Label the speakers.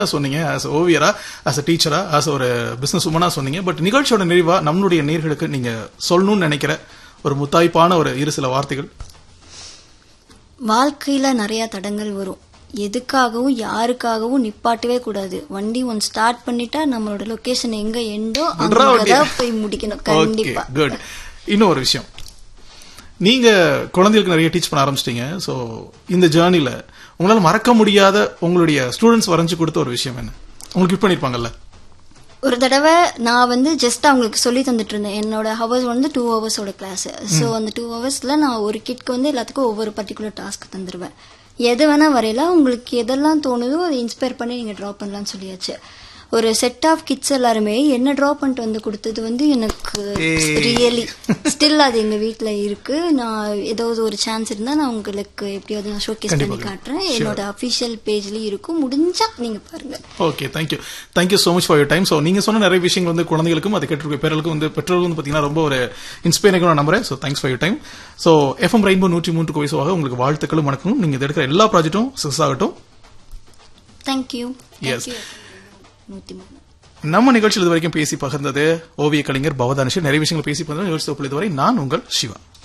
Speaker 1: சொன்னீங்க as ஓவியரா as a டீச்சரா as ஒரு பிசினஸ் உமனா சொன்னீங்க பட் நிகழ்ச்சியோட நிறைவா நம்மளுடைய நேர்களுக்கு நீங்க சொல்லணும்னு நினைக்கிற ஒரு முத்தாய்ப்பான ஒரு இரு சில வார்த்தைகள்
Speaker 2: வாழ்க்கையில நிறைய தடங்கள் வரும் எதுக்காகவும் யாருக்காகவும் நிப்பாட்டவே கூடாது வண்டி ஒன் ஸ்டார்ட் பண்ணிட்டா நம்மளோட லொகேஷன் எங்க எண்டோ
Speaker 1: விட்றா வண்டிய.
Speaker 2: அங்கதான் போய் முடிக்கணும்
Speaker 1: ஓகே
Speaker 2: கண்டிப்பா
Speaker 1: குட் இன்னும் ஒரு விஷயம் நீங்க குழந்தைகளுக்கு நிறைய டீச் பண்ண ஆரம்பிச்சிட்டீங்க சோ இந்த ஜேர்னில உங்களால மறக்க முடியாத உங்களுடைய ஸ்டூடெண்ட்ஸ் வரைஞ்சு கொடுத்த ஒரு விஷயம் என்ன உங்களுக்கு கிஃப்ட் பண்ணிருப்பாங்கல்ல
Speaker 2: ஒரு தடவை நான் வந்து ஜஸ்ட் அவங்களுக்கு சொல்லி தந்துட்டு இருந்தேன் என்னோட ஹவர்ஸ் வந்து டூ ஹவர்ஸோட கிளாஸ் ஸோ அந்த டூ ஹவர்ஸ்ல நான் ஒரு கிட்க்கு வந்து எல்லாத்துக்கும் ஒவ்வொரு பர்டிகுலர் டாஸ்க் தந்துருவேன் எது வேணா வரையில உங்களுக்கு எதெல்லாம் தோணுதோ அதை இன்ஸ்பயர் பண்ணி நீங்க ட்ரா பண்ணலாம்னு சொல்லியாச்சு ஒரு செட் ஆஃப் கிட்ஸ் எல்லாருமே என்ன ட்ரா பண்ணிட்டு வந்து கொடுத்தது வந்து எனக்கு
Speaker 1: ஏய்.
Speaker 2: ரியலி ஸ்டில் அது எங்க வீட்ல இருக்கு நான் ஏதாவது ஒரு சான்ஸ் இருந்தா நான் உங்களுக்கு எப்படியாவது நான் ஷோகேஸ் பண்ணி
Speaker 1: கண்டிப்பா.
Speaker 2: காட்டுறேன் என்னோட அபிஷியல் பேஜ்லயும் இருக்கும் முடிஞ்சா நீங்க பாருங்க
Speaker 1: okay thank you thank you so much for your time so நீங்க சொன்ன நிறைய விஷயங்கள் வந்து குழந்தைகளுக்கும் அது கேட்டிருக்க பேர்களுக்கும் வந்து பெற்றோர்களும் வந்து பாத்தீங்கன்னா ரொம்ப ஒரு இன்ஸ்பைரிங் நான் நம்புறேன் so thanks for your time so FM Rainbow நூற்றி மூன்று வயசுவாக உங்களுக்கு வாழ்த்துக்களும் வணக்கம் நீங்க இது எடுக்கிற எல்லா ப்ராஜெக்ட்டும் சக்ஸஸ் ஆகட்டும்
Speaker 2: தேங்க்யூ
Speaker 1: Yes.
Speaker 2: நூத்தி மூணு
Speaker 1: நம்ம நிகழ்ச்சியில் இது வரைக்கும் பேசி பகிர்ந்தது ஓவிய கலைஞர் பவதானிஷ் நிறைய விஷயங்கள் பேசி பகிர்ந்தது நிகழ்ச்சி தொகுப்பில் இதுவரை நான் உங்கள் சிவா